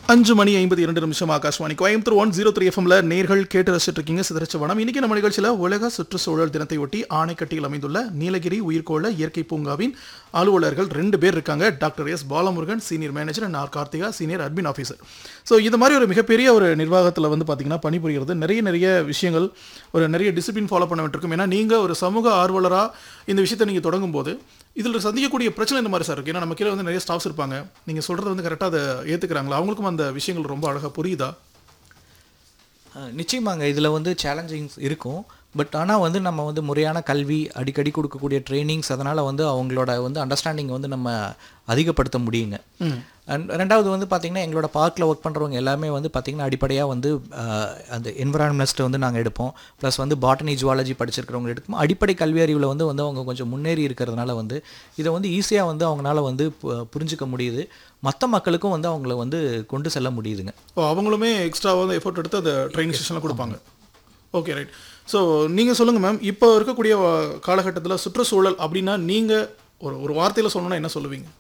அஞ்சு மணி ஐம்பது இரண்டு நிமிஷம் Akashvani Coimbatore one zero three எஃப்எம்ல நேர்கள் கேட்டு ரசிச்சுட்டு இருக்கீங்க சிதறச்ச வனம் இன்னைக்கு நம்ம நிகழ்ச்சியில் உலக சுற்றுச்சூழல் தினத்தை ஒட்டி ஆணைக்கட்டியில் அமைந்துள்ள நீலகிரி உயிர்கோள இயற்கை பூங்காவின் அலுவலர்கள் ரெண்டு பேர் இருக்காங்க doctor S Balamurugan senior manager and R Karthika senior admin officer so இது மாதிரி ஒரு மிகப்பெரிய ஒரு நிர்வாகத்தில் வந்து பார்த்தீங்கன்னா பணிபுரிகிறது நிறைய நிறைய விஷயங்கள் ஒரு நிறைய டிசிப்ளின் ஃபாலோ பண்ண வேண்டியிருக்கும் ஏன்னா நீங்கள் ஒரு சமூக ஆர்வலராக இந்த விஷயத்தை நீங்கள் தொடங்கும் போது இதில் சந்திக்கக்கூடிய பிரச்சனை இந்த மாதிரி சார் இருக்கு ஏன்னா நம்ம கீழே வந்து நிறைய ஸ்டாஃப்ஸ் இருப்பாங்க நீங்கள் சொல்கிறது வந்து கரெக்டாக அதை ஏற்றுக்கிறாங்களா அவங்களுக்கும் அந்த விஷயங்கள் ரொம்ப அழகாக புரியுதா அஹ் நிச்சயமாங்க இதில் வந்து சேலஞ்சிங்ஸ் இருக்கும் பட் ஆனால் வந்து நம்ம வந்து முறையான கல்வி அடிக்கடி கொடுக்கக்கூடிய ட்ரைனிங்ஸ் அதனால் வந்து அவங்களோட வந்து அண்டர்ஸ்டாண்டிங் வந்து நம்ம அதிகப்படுத்த முடியுங்க அண்ட் ரெண்டாவது வந்து பார்த்திங்கன்னா எங்களோட பார்க்கில் ஒர்க் பண்ணுறவங்க எல்லாமே வந்து பார்த்திங்கன்னா அடிப்படையாக வந்து அஹ், அந்த என்விரான்மெண்ட்ஸ்ட்டை வந்து நாங்கள் எடுப்போம் ப்ளஸ் வந்து பாட்டனி ஜுவாலஜி படிச்சிருக்கிறவங்க எடுக்கும் அடிப்படை கல்வி அறிவில் வந்து வந்து அவங்க கொஞ்சம் முன்னேறி இருக்கிறதுனால வந்து இதை வந்து ஈஸியாக வந்து அவங்களால வந்து பு- புரிஞ்சுக்க முடியுது மற்ற மக்களுக்கும் வந்து அவங்கள வந்து கொண்டு செல்ல முடியுதுங்க ஓ அவங்களுமே எக்ஸ்ட்ரா வந்து எஃபோர்ட் எடுத்து அந்த ட்ரைனிங் செஷன்லாம் கொடுப்பாங்க ஓகே ரைட் ஸோ நீங்கள் சொல்லுங்கள் மேம் இப்போ இருக்கக்கூடிய காலகட்டத்தில் சுற்றுச்சூழல் அப்படின்னா நீங்கள் ஒரு ஒரு வார்த்தையில் சொல்லணும்னா என்ன சொல்லுவீங்க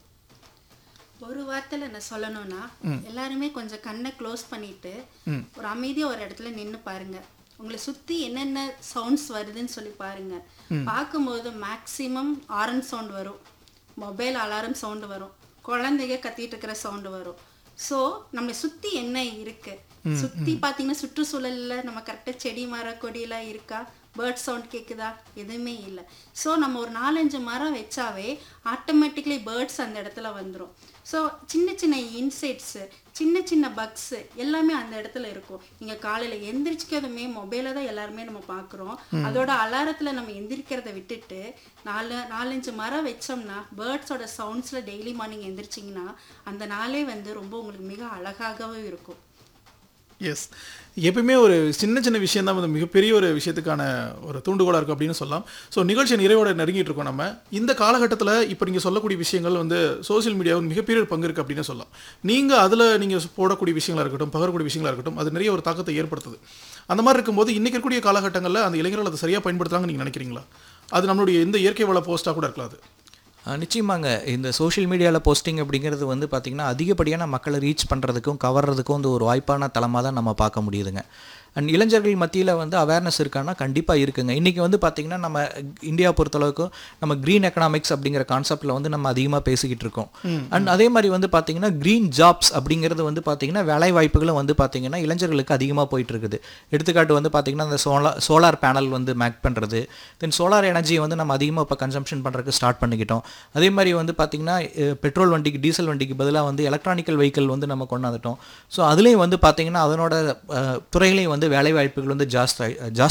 ஒரு வார்த்தையில என்ன சொல்லணும்னா எல்லாருமே கொஞ்சம் கண்ணை க்ளோஸ் பண்ணிட்டு ஒரு அமைதியா ஒரு இடத்துல நின்னு பாருங்க உங்களை சுத்தி என்னென்ன சவுண்ட்ஸ் வருதுன்னு சொல்லி பாருங்க பார்க்கும்போது மேக்சிமம் ஆரன் சவுண்ட் வரும் மொபைல் அலாரம் சவுண்ட் வரும் குழந்தைங்க கத்திட்டு இருக்கிற சவுண்ட் வரும் ஸோ நம்மளை சுத்தி என்ன இருக்கு சுத்தி பாத்தீங்கன்னா சுற்றுச்சூழல்ல நம்ம கரெக்டா செடி மர கொடியெல்லாம் இருக்கா பேர்ட் சவுண்ட் கேக்குதா எதுவுமே இல்லை ஸோ நம்ம ஒரு நாலஞ்சு மரம் வச்சாவே ஆட்டோமேட்டிக்லி பேர்ட்ஸ் அந்த இடத்துல வந்துடும் ஸோ சின்ன சின்ன இன்செக்ட்ஸு சின்ன சின்ன பக்ஸு எல்லாமே அந்த இடத்துல இருக்கும் நீங்கள் காலையில் எந்திரிச்சிக்கிறதுமே மொபைலில் தான் எல்லாருமே நம்ம பார்க்குறோம் அதோட அலாரத்தில் நம்ம எந்திரிக்கிறத விட்டுட்டு நாலு நாலஞ்சு மரம் வச்சோம்னா பேர்ட்ஸோட சவுண்ட்ஸில் டெய்லி மார்னிங் எந்திரிச்சிங்கன்னா அந்த நாளே வந்து ரொம்ப உங்களுக்கு மிக அழகாகவே இருக்கும் எஸ் எப்பயுமே ஒரு சின்ன சின்ன விஷயம் தான் வந்து மிகப்பெரிய ஒரு விஷயத்துக்கான ஒரு தூண்டுகோலாக இருக்கும் அப்படின்னு சொல்லலாம் ஸோ நிகழ்ச்சி நிறைவோட நெருங்கிட்டு இருக்கோம் நம்ம இந்த காலகட்டத்தில் இப்போ நீங்கள் சொல்லக்கூடிய விஷயங்கள் வந்து சோஷியல் மீடியாவில் மிகப்பெரிய ஒரு பங்கு இருக்குது அப்படின்னு சொல்லலாம் நீங்கள் அதில் நீங்கள் போடக்கூடிய விஷயங்களா இருக்கட்டும் பகரக்கூடிய விஷயங்களா இருக்கட்டும் அது நிறைய ஒரு தாக்கத்தை ஏற்படுத்துது அந்த மாதிரி இருக்கும்போது இன்றைக்கி இருக்கக்கூடிய காலகட்டங்களில் அந்த இளைஞர்கள் அதை சரியாக பயன்படுத்துறாங்கன்னு நீங்கள் நினைக்கிறீங்களா அது நம்மளுடைய இந்த இயற்கை வள போஸ்ட்டாக கூட இருக்கலாம் அது அஹ் நிச்சயமாங்க இந்த சோஷியல் மீடியாவில் போஸ்டிங் அப்படிங்கிறது வந்து பார்த்திங்கன்னா அதிகப்படியான மக்களை ரீச் பண்ணுறதுக்கும் கவர்றதுக்கும் வந்து ஒரு வாய்ப்பான தளமாக தான் நம்ம பார்க்க முடியுதுங்க அண்ட் இளைஞர்கள் மத்தியில் வந்து அவேர்னஸ் இருக்கான்னா கண்டிப்பாக இருக்குங்க இன்றைக்கி வந்து பார்த்திங்கன்னா நம்ம இந்தியா பொறுத்தளவுக்கு நம்ம க்ரீன் எக்கனாமிக்ஸ் அப்படிங்கிற கான்செப்டில் வந்து நம்ம அதிகமாக பேசிக்கிட்டு இருக்கோம் அண்ட் அதே மாதிரி வந்து பார்த்திங்கன்னா க்ரீன் ஜாப்ஸ் அப்படிங்கிறது வந்து பார்த்திங்கன்னா வேலை வாய்ப்புகளும் வந்து பார்த்திங்கன்னா இளைஞர்களுக்கு அதிகமாக போயிட்டு இருக்குது எடுத்துக்காட்டு வந்து பார்த்திங்கன்னா இந்த சோலார் சோலார் பேனல் வந்து மேக் பண்ணுறது தென் சோலார் எனர்ஜியை வந்து நம்ம அதிகமாக இப்போ கன்சம்ஷன் பண்ணுறதுக்கு ஸ்டார்ட் பண்ணிக்கிட்டோம் அதே மாதிரி வந்து பார்த்திங்கன்னா பெட்ரோல் வண்டிக்கு டீசல் வண்டிக்கு பதிலாக வந்து எலக்ட்ரானிக்கல் வெஹிக்கிள் வந்து நம்ம கொண்டாந்துட்டோம் ஸோ அதுலேயும் வந்து பார்த்திங்கன்னா அதனோட அஹ், துறையிலையும் வந்து வேலை வாய்ப்புகள் வந்து ஜாஸ்தி ஜாஸ்தி